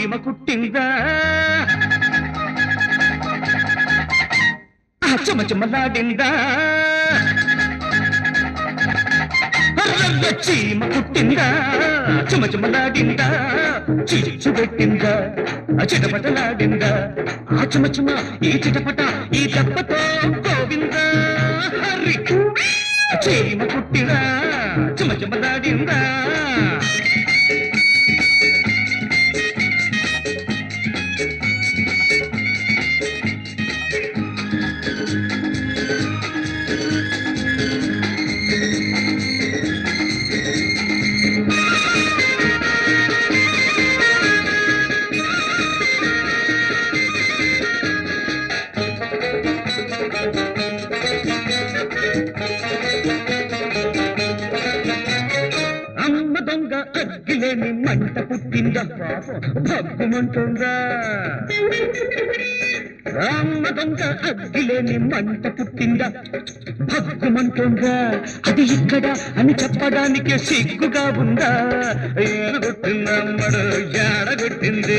చీమ కుట్టిందా ఆ చెమ చెమలాడిందా అర్రర్ర చీమ కుట్టిందా చెమ చెమలాడిందా చిచ్చు పెట్టిందా ఆ చిటపటలాడిందా ఆ చెమ చెమ ఈ చిటపట ఈ దెబ్బతో గోవిందా హరి చీమ కుట్టిదా చెమ చెమలాడిందా అమ్మ దొంగ అగ్గిలేని మంట పుట్టిందా పాపం భగ్గుమంటుందా అమ్మ దొంగ అగ్గిలేని మంట పుట్టిందా భగ్గుమంటుందా అది ఇక్కడ అని చెప్పడానికి సిగ్గుగా ఉందా ఏడగొట్టిందమ్మడు ఏడగొట్టింది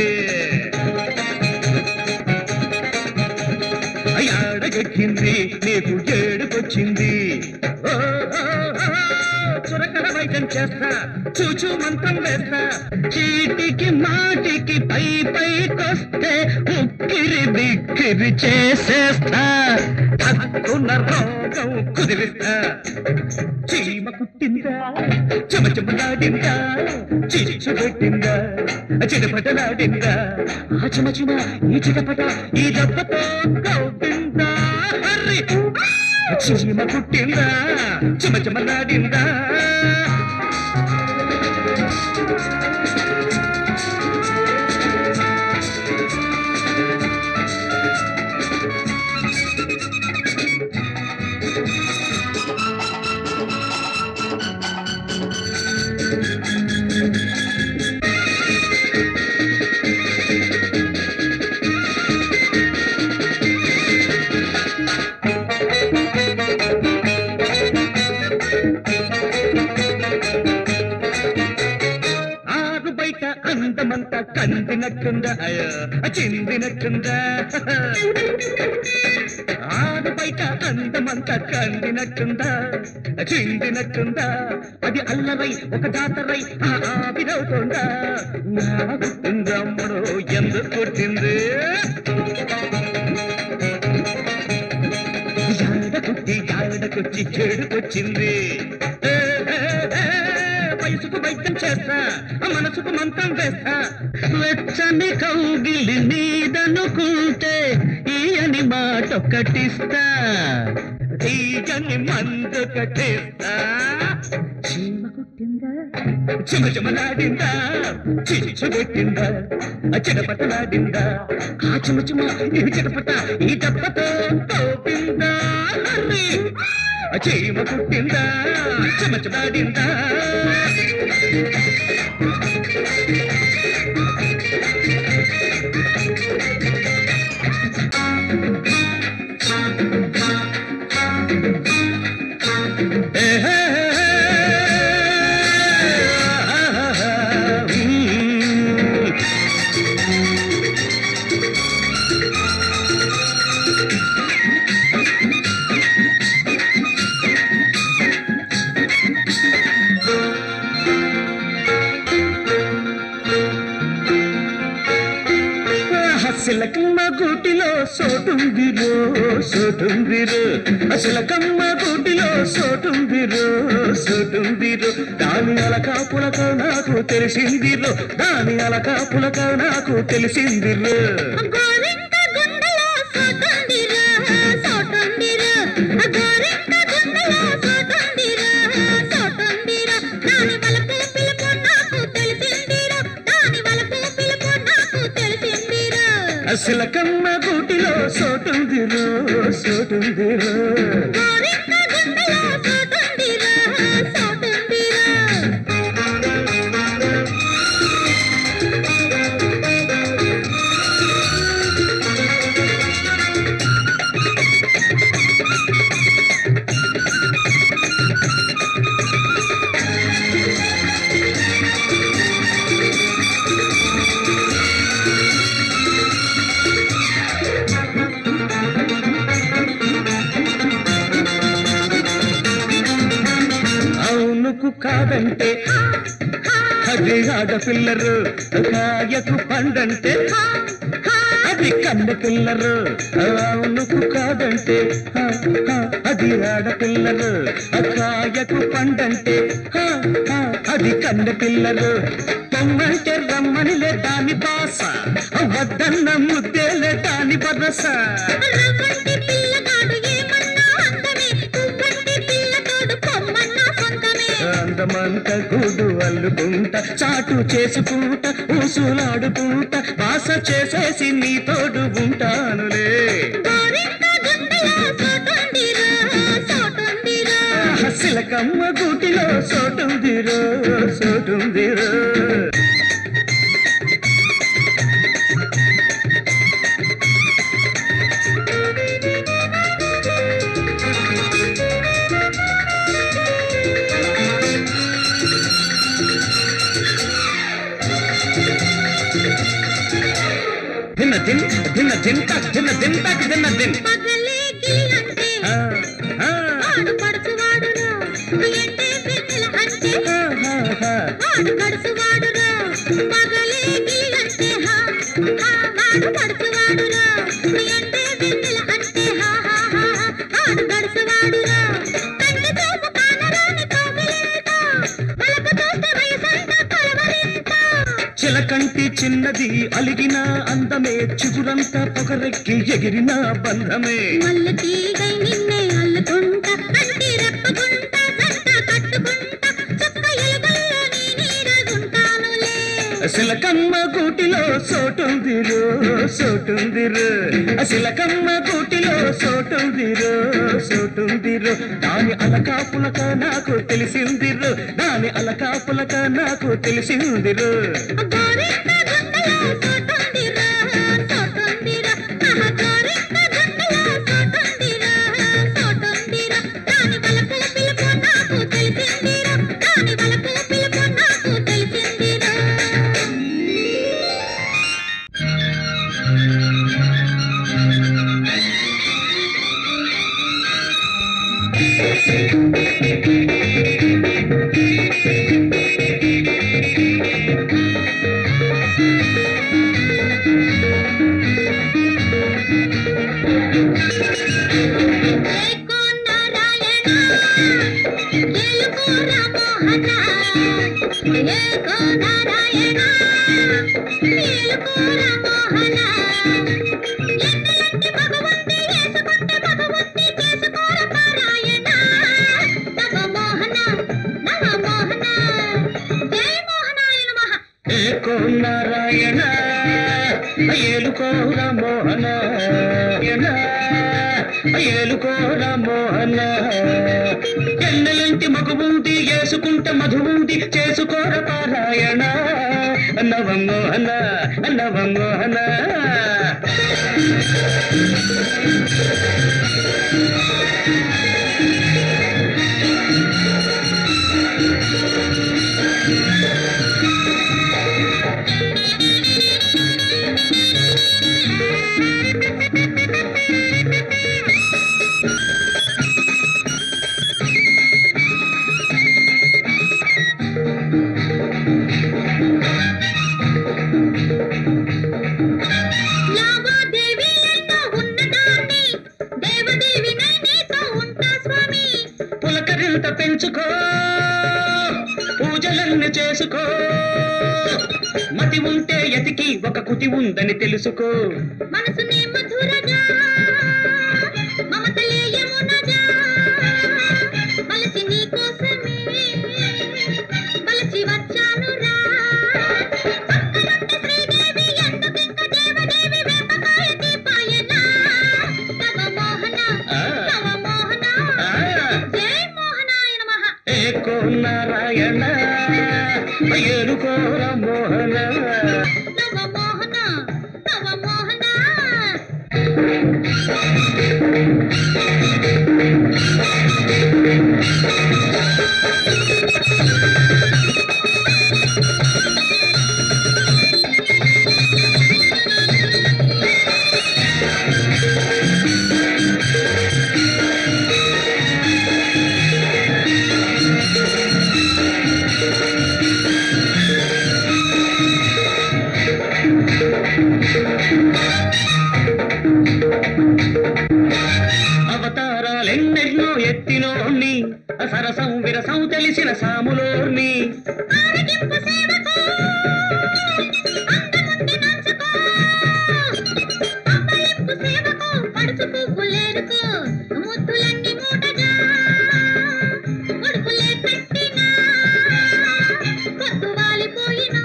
ఏడగొట్టింది నీకు ఏడుకొచ్చింది ఓ, ఓ, ఓ, చురకల వైద్యం చేస్తా చూచూ మంత్రం వేస్తా చీటికి మాటికి పై పైకొస్తే ఉక్కిరి బిక్కిరి చేసేస్తా తక్కున రోగం కుదిరిస్తా చీమ కుట్టిందా చెమ చెమలాడిందా చిచ్చు పెట్టిందా చిటపటలాడిందా ఆ చెమ చెమ ఈ చిటపట ఈ దెబ్బతో గౌపిందా హర్రి చీమ కుట్టిందా చెమ చెమలాడిందా ఆరు బయట అందమంతా కందినట్టుందా అయ్యో చిందినట్టుందా ఆరు బయట అందమంతా కందినట్టుందా చిందినట్టుందా అది అల్లరై ఒక దాతరై ఆ ఆవిరవుతుందా నా గుర్తుందమ్ముడు ఎందుకు కొట్టింది యాడకొచ్చి యాడకొచ్చి చెడుకొచ్చింది ఏ, ఏ, ఏ, వయసుకు వైద్యం చేస్తా ఆ మనసుకు మంత్రం వేస్తా వెచ్చని కౌగిలి నీదనుకుంటే ఈయని మాట ఒక్కటిస్తా తీయని మందు కట్టిస్తా చీమ కుట్టిందా చిమ చిమలాడిందా చిచ్చు పెట్టిందా చిడపటలాడిందా ఆ చిమ చిమ ఈ చిటపట ఈ దెబ్బతో తోపిందా హర్రి చీమ కుట్టిందా చిమ చిమలాడిందా సిలకమ్మ గూటిలో సోటుందిరో సోటుందిరో సిలకమ్మ గూటిలో సోటుందిరో సోటుందిరో దాని అలక పులక నాకు తెలిసిందిరో దాని అలక పులక నాకు తెలిసిందిరో గోరింక గుండెలో సోటుందిరా, సోటుందిరా. ఆ గోరింక గుండెలో సోటుందిరా, సోటుందిరా. దాని వలపు పిలుపు నాకు తెలిసిందిరా, దాని వలపు పిలుపు నాకు తెలిసిందిరా. సిలకమ్మ గూటిలో సోటుందిరో సోటుందిరో గోరింక గుండెలో సోటుందిరా, సోటుందిరా. ఆ కాదంటే అది ఆడపిల్లరు కాయకు పండంటే అది కన్న పిల్లరు అవునుకు కాదంటే హ, హ, అది ఆడపిల్లరు కాయకు పండంటే హ, హ, అది కన్న పిల్లరు పొమ్మంటే రమ్మనిలే దాని బాస వద్దన్న ముద్దేలే దాని బరస రవ్వంటి పిల్లగాడు ఏమన్నా అందమే పువ్వంటి పిల్లతోడు పొమ్మన్నా సొంతమే అందమంత గూడు అల్లుకుంట చాటు చేసుకుంట ఊసులాడుకుంట బాస చేసేసి నీ తోడు ఉంటానులే గోరింట గుండెలో సోటుందిరా సోటుందిరా సిలకమ్మ గూటిలో సోటుందిరో సోటుందిరో దిన్న దిన్ దిన్న దిన్ తాక్ దిన్న దిన్ తాక్ దిన్న దిన్ పగలే గిల్లంటే ఆ, ఆ, ఆడు పడుచువాడురా ఎండే వెన్నెల అంటే ఆ, ఆ, ఆ. ఆడు కడుచువాడురా పగలే గిల్లంటే హా హా ఆడు పడుచువాడురా ఎండే వెన్నెల అంటే హా హా హా ఆడు కడుచువాడురా కన్ను చూపు కానరాని కోగిలేట వలపు చూస్తే వయసంతా కలవరింత చిలకంటి చిన్నది అలిగిన అందమే చిగురంతా పొగరెక్కి ఎగిరిన బంధమే మల్ల తీగై నిన్నే అల్లుకుంటా కంటి రెప్పగుంటా సంట కట్టుకుంటా చుక్క ఎలుగుల్లో నీ నీడగుంటానులే సిలకమ్మ గూటిలో సోటుందిరో సోటుందిరో సిలకమ్మ గూటిలో సోటుందిరో సోటుందిరో దాని అలకాపులక నాకు తెలిసిందిరో దాని అలకాపులక నాకు తెలిసిందిరో గోరింట గుండెలో సోటుందిరా సోటుందిరా ఆహా గోరింట గుండెలో సోటుందిరా సోటుందిరా దాని వలపు పిలుపు నాకు తెలిసిందిరా దాని వలపు పిలుపు నాకు తెలిసిందిరా ఏకో నారాయణ గెలుపు రామోహన ఏకో నారాయణ గెలుపు రామోహన ఎన్నెలంటి భగవంతి చేసుకుంటే భగవంతి చేసుకోర పారాయణ నవ మోహన నవ మోహన జయ మోహనాయ నమః ఏకో నారాయణ ఏలుకోర మోహన ఏలుకోర మోహన ఎన్నెలంటి మగువుంది వేసుకుంటే మధువుంది చేసుకోర పారాయణ నవమోహన నవమోహన లావాదేవీలతో ఉన్నదాన్ని దేవదేవినై నీతో ఉంటా స్వామి పులకరింత పెంచుకో పూజలన్నీ చేసుకో మతి ఉంటే ఎతికి ఒక కుతి ఉందని తెలుసుకో మనసునే మధురగా మమతలే యమునగా మలసి నీ కోసమే మలసి వచ్చానురా పక్కనుంటే శ్రీదేవి ఎందుకింక దేవదేవి వేపకాయ దీపాయన నవ మోహన ఆ. నవ మోహన ఆ, జై మోహనాయ నమః ఏకో నారాయణ ఏలుకోర మోహన నవ మోహన నవ మోహన సరసం విరసం తెలిసిన సాములోర్ని ఆరగింపు సేవకు అందముంది నంచుకో అప్పలింపు సేవకు పడుచు పువ్వులేరుకో ముద్దులన్నీ మూటగా ఉడుపులే కట్టినా పొద్దు వాలిపోయినా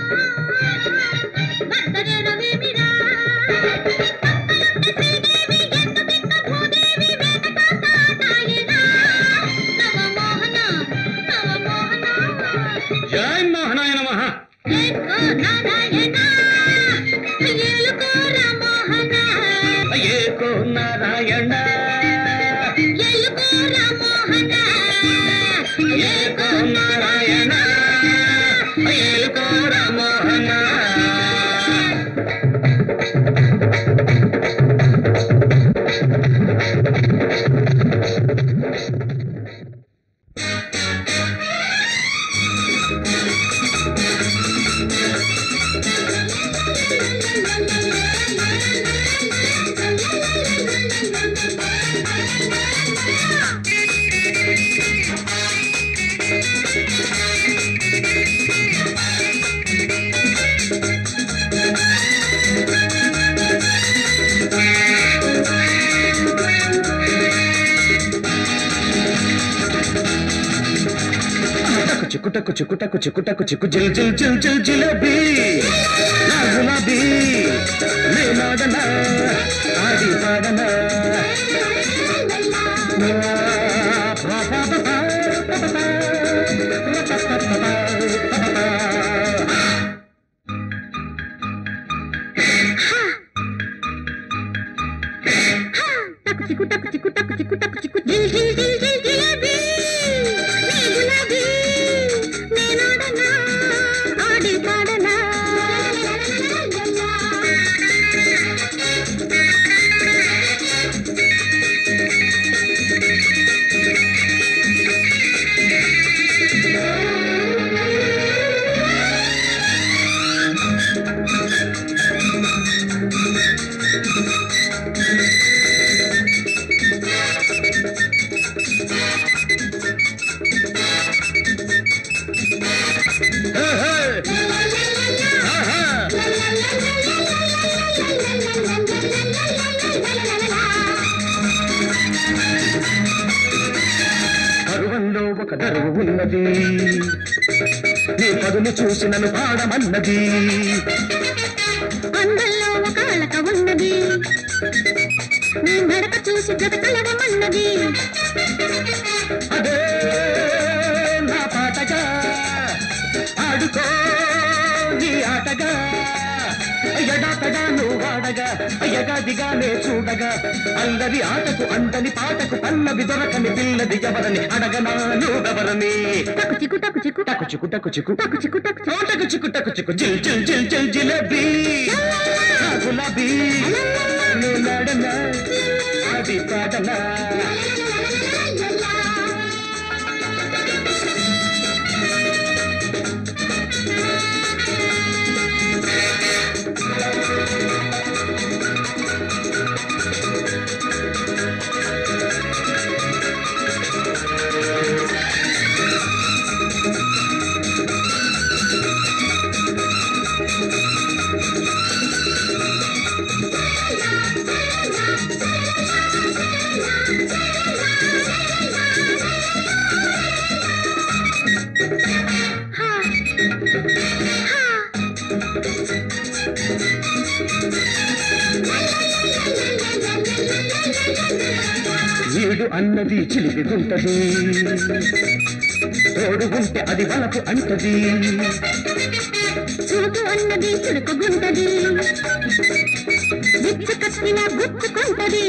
భర్తనేనవేమిరా పక్కలుంటే శ్రీదేవి ఎందుకింక భూదేవి వేట కాసాటాయినా నవమోహన నవమోహన జై మోహనాయ నమ ఏకో నారాయణ ఏలుకో రామోహన ఏకో నారాయణ ఏలుకో రామోహన ఏకో నారాయణ ఏకో రామోహన టకు చిక్కుటకు చిక్కుటకు చిక్కుటకు చిక్కు జిల్ జిల్ జిల్ జిల్ జిలేబీ నా గులాబీ నేనాడనా ఆడి పాడనా టకు చిక్కు టకు చిక్కు టకు చిక్కు టకు చిక్కు జిల్ జిల్ జిల్ జిల్ జిలేబీ నీ గులాబీ నేనాడనా ఆడి పాడనా పరువంలో ఒక దరువు ఉన్నది నీ పదును చూసి నన్ను పాడమన్నది అందంలో ఒక అలక ఉన్నది నీ నడక చూసి జత కలవమన్నది అదే నా పాటగా ఆడుకో నీ ఆటగా ఎడాతగా నువ్వు వాడగా అయ్యగాదిగా నే చూడగా అందరి ఆటకు అందని పాటకు పల్లవి దొరకని పిల్లది ఎవరని అడగనా నువ్వెవరని టకు చిక్కు టకు చిక్కు టకు చిక్కు టకు చిక్కు టకు చిక్కు టకు చిక్కు టకు చిక్కు టకు చిక్కు జిల్ జిల్ జిల్ జిల్ జిలేబీ నా గులాబీ నువ్వు నాడనా అది పాడనా ఈడు అన్నది చిలిపిగుంటది తోడు ఉంటే అది వలపు అంటది చూపు అన్నది చురుకుగుంటది విచ్చు కట్టిన గుచ్చుకుంటది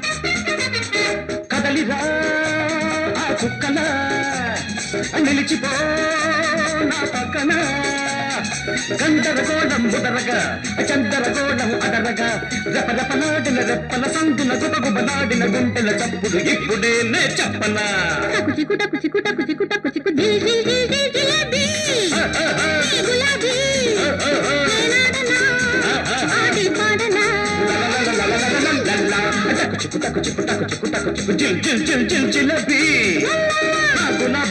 కదలిరా ఆ కుక్కన నిలిచిపో నా పక్కన గందరగోళం ముదరగా చందరగోళం అదరగా రెపరెపలాడిన రెప్పల సందున గుబగుబలాడిన గుంటెల చప్పుడు ఇప్పుడే నే చెప్పనా టకు చిక్కు టకు చిక్కు టకు చిక్కు టకు చిక్కు జిల్ జిల్ జిల్ జిల్ జిలేబీ ఈ గులాబీ నేనాడనా ఆడి పాడనా టకు చిక్కు టకు చిక్కు టకు చిక్కు టకు చిక్కు జిల్ జిల్ జిల్ జిల్ జిలబీ నా గులాబీ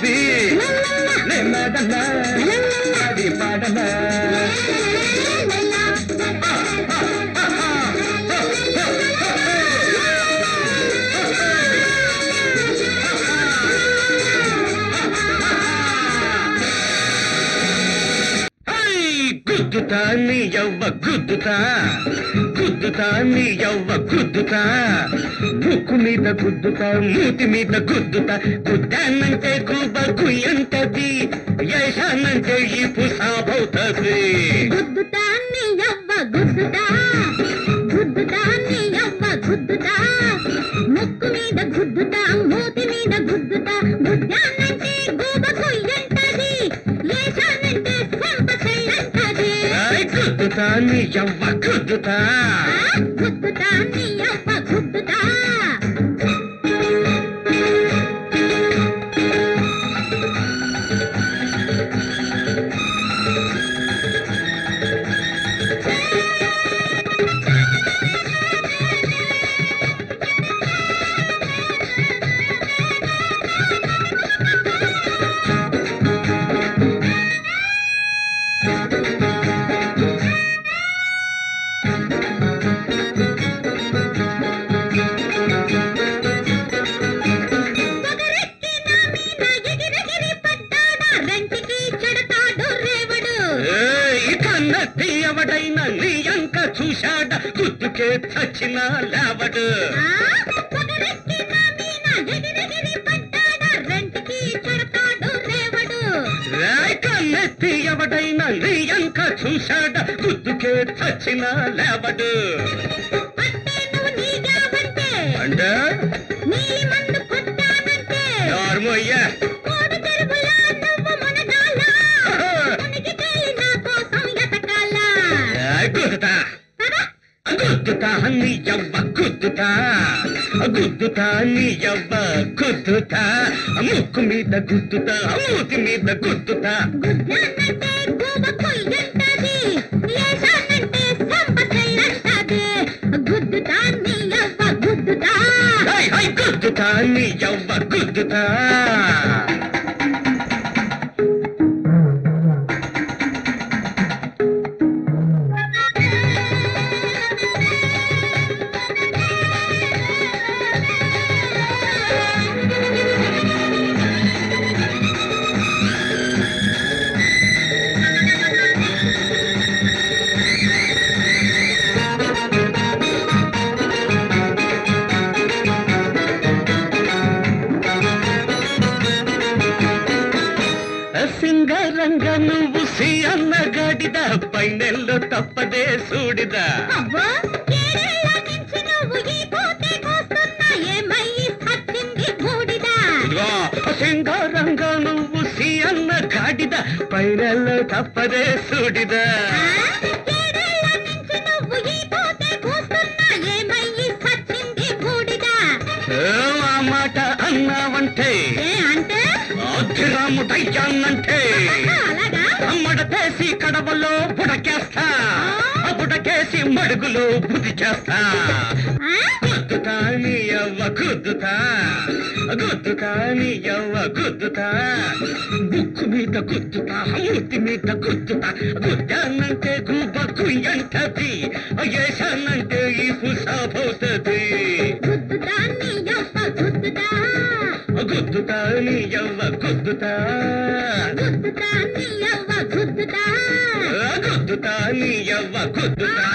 గుద్దుతా గుద్దుతా నీ యవ్వ గుద్దుతా ముక్కు మీద గుద్దుతా మూతి మీద గుద్దుతా గుద్దానంటే గుబ గుయ్యంటది యశానంటే ఈ పుసాబవుతుంది గుద్దుతా నీ యవ్వ గుద్దుతా గుద్దుతా నీ యవ్వ గుద్దుతా ముక్కు మీద గుద్దుతా మూతి మీద గుద్దుతా గుద్దానంటే గూబ కొయ్యంటది లేచానంటే సంప చెయ్యంటది ఆయ్ గుద్దుతా నీ యవ్వ గుద్దుతా ఆ, గుద్దుతా నీ యవ్వ గుద్దుతా పొగరెక్కి నా మీద ఎగిరెగిరి పడ్డాడా రెంటికి చెడతాడు రేవడు ఏయ్, కన్నెత్తి ఎవడైనా నీ అంక చూశాడ గుద్దుకే చచ్చిన లేవడు ఆ, పొగరెక్కి నా మీద ఎగిరెగిరి పడ్డాడా రెంటికి చెడతాడు రేవడు ఏయ్, కన్నెత్తి ఎవడైనా నీ అంక చూశాడ గుద్దుకే చచ్చిన లేవడు అంటే నువ్వు నీగావంటే అంటే నీలి మందు కొట్టానంటే నార్మయ్యా కోడి చెరువులా నువ్వు మునగాల మునిగి తేలి నా కోసం ఎతకాల గుద్దుతా పద, గుద్దుతా నీ యవ్వ గుద్దుతా గుద్దుతా నీ యవ్వ గుద్దుతా ముక్కు మీద గుద్దుతా మూతి మీద గుద్దుతా గుద్దానంటే గూబ కొయ్యంటది లేచానంటే సంప చెయ్యంటది గుద్దుతా నీ యవ్వ గుద్దుతా హై హై గుద్దుతా నీ యవ్వ గుద్దుతా సింగరంగ నువ్వు సి అన్న గాడిద పైనెల్లో తప్పదే సూడిద అవ్వో ఏడేళ్ల నుంచి నువ్వు ఈ పోతే కోస్తున్నా ఏమయ్యి సచ్చింది బూడిదా ఇదిగో సింగారంగ నువ్వు సి అన్న గాడిద పైనెల్లో తప్పదే సూడిద ఆ? ఏడేళ్ల నుంచి నువ్వు ఈ పోతే కోస్తున్నా ఏమయ్యి సచ్చింది బూడిదా ఏ ఆ మాట అన్నావంటే ఏ అంటే అధిరాముడయ్యానంటే అలాగా మడతేసి కడవలో బుడకేస్తా ఆ బుడకేసి మడుగులో బుద్ధి చేస్తా ఆ? గుద్దుతా నీ యవ్వ గుద్దుతా గుద్దుతా నీ యవ్వ గుద్దుతా బుక్కు మీద గుద్దుతా మూతి మీద గుద్దుతా గుద్దానంటే గుబ్బ కుయ్యంటది వేసానంటే ఈ పుసాబోతది గుద్దుతా నీ యవ్వ గుద్దుతా గుద్దుతా నీ యవ్వ గుద్దుతా గుద్దుతా నీ యవ్వ గుద్దుతా గుద్దుతా నీ యవ్వ గుద్దుతా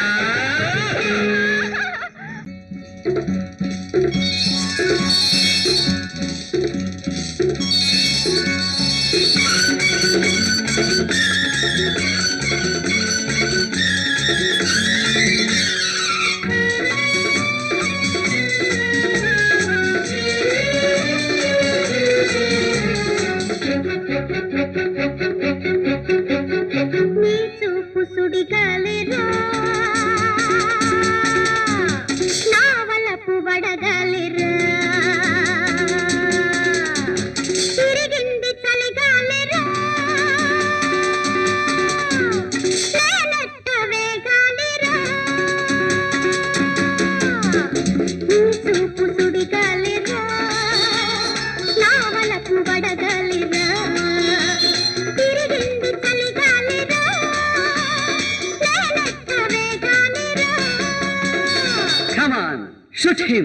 నీ చూపు సుడిగాలిరా నా వలపు వడగాలిరా తిరిగింది చలిగాలిరా నేనెట్ట వేగాలిరా నీ చూపు సుడిగాలిరా నా వలపు వడగాలిరా తిరిగింది చలిగాలిరా నేనెట్ట వేగాలిరా Come on, shoot him.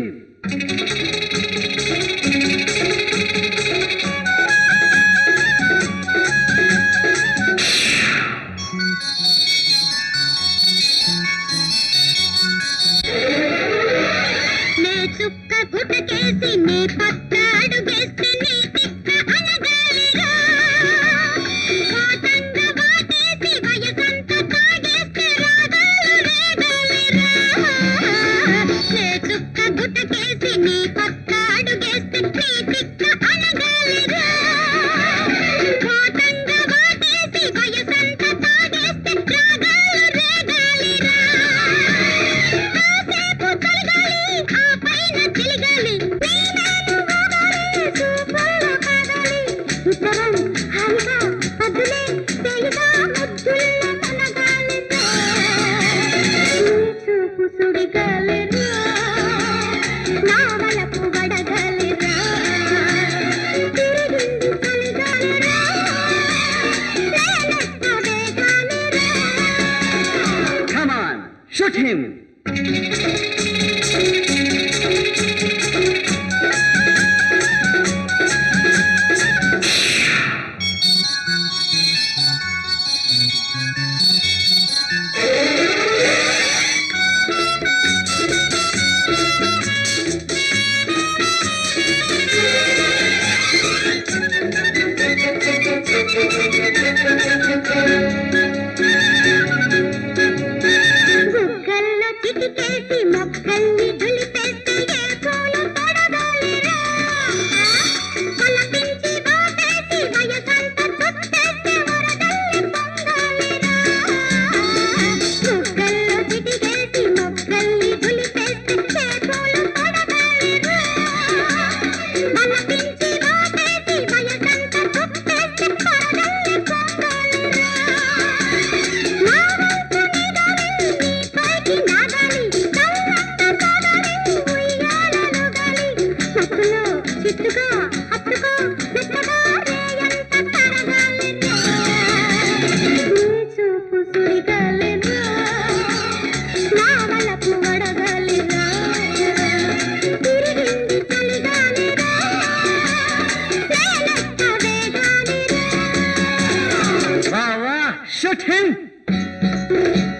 గుటకేసి నీ పక్క అడుగేస్తే నీ తిక్క అనగాలిరా వాటంగ వాటేసి వయసంత తాగేస్తే రాగాలు రేగాలిరా నే చుక్క గుటకేసి నీ పక్క అడుగేస్తే నీ తిక్క అనగాలిరా వాటంగ వాటేసి వయసంత తాగేస్తే రాగాలు రేగాలిరా కాసేపు కలగాలి ఆ పైన చిలగాలి వీణాలు వాగాలి చూపుల్లో కాగాలి ఇద్దరం హాయిగా అద్దులే తేలిగా ముద్దుల్లో మునగాలి చూపు సుడిగాలిరా నా వలపు వడగాలిరా తిరిగింది చలిగాలిరా నేనెక్క వేగాలిరా Come on, shoot him. బుగ్గల్లో చిటికేసి మొక్కల్ని దులిపేస్తే ఏ పూలు తొడగాలిరా కలపించి బాపేసి వయసంత చుట్టేస్తే వరదల్లి పొంగాలిరా బుగ్గల్లో చిటికేసి మొక్కల్ని దులిపేస్తే ఏ పూలు తొడగాలిరా కలపించి బాపేసి వయసంత చుట్టేస్తే వరదల్లి పొంగాలిరా నా వంతు నిగాలి నీ పైకి నాగాలి కళ్ళంత సాగాలి ఉయ్యాలలుగాలి మత్తులో చిత్తుగా హత్తుకో మెత్తగా రేయంత తరగాలి నీ చూపు సుడిగాలిరా నా వలపు వడగాలిరా తిరిగింది చలిగాలిరా నేలెక్క వేగాలిరా Wow, wow, shoot him.